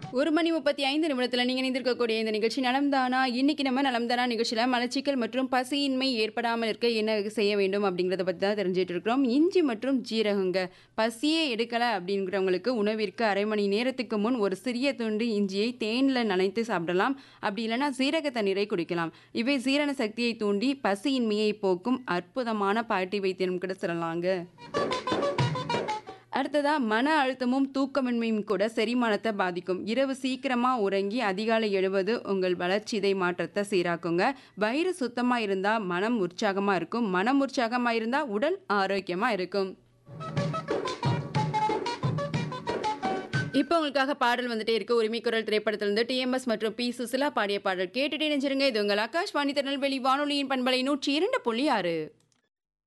ஒரு மணி முப்பத்தி ஐந்து நிமிடத்தில் நீங்கள் இணைந்திருக்கக்கூடிய இந்த நிகழ்ச்சி நலம்தானா இன்னைக்கு நம்ம நலம்தானா நிகழ்ச்சியில் மலச்சிக்கல் மற்றும் பசியின்மை ஏற்படாமல் இருக்க என்ன செய்ய வேண்டும் அப்படிங்கிறத பற்றி தான் தெரிஞ்சுட்டு இருக்கிறோம் இஞ்சி மற்றும் ஜீரகங்க பசியே எடுக்கலை அப்படிங்கிறவங்களுக்கு உணவிற்கு அரை மணி நேரத்துக்கு முன் ஒரு சிறிய துண்டு இஞ்சியை தேனில் நனைத்து சாப்பிடலாம் அப்படி இல்லைன்னா சீரக தண்ணீரை குடிக்கலாம் இவை ஜீரண சக்தியை தூண்டி பசியின்மையை போக்கும் அற்புதமான பாட்டி வைத்தியம் கூட சொல்லலாங்க அடுத்ததா மன அழுத்தமும் தூக்கமின்மையும் கூட செரிமானத்தை பாதிக்கும் இரவு சீக்கிரமா உறங்கி அதிகாலை எழுவது உங்கள் வளர்ச்சிதை மாற்றத்தை சீராக்குங்க வயிறு சுத்தமா இருந்தா மனம் உற்சாகமா இருக்கும் மனம் உற்சாகமா இருந்தா உடல் ஆரோக்கியமா இருக்கும் இப்போ உங்களுக்காக பாடல் வந்துட்டே இருக்கு உரிமை குரல் திரைப்படத்திலிருந்து டிஎம்எஸ் மற்றும் பி சுசிலா பாடிய பாடல் கேட்டுட்டே நினைச்சிருங்க இது உங்கள் ஆகாஷ்வாணி திருநெல்வேலி வானொலியின் பண்பலை நூற்றி இரண்டு புள்ளி ஆறு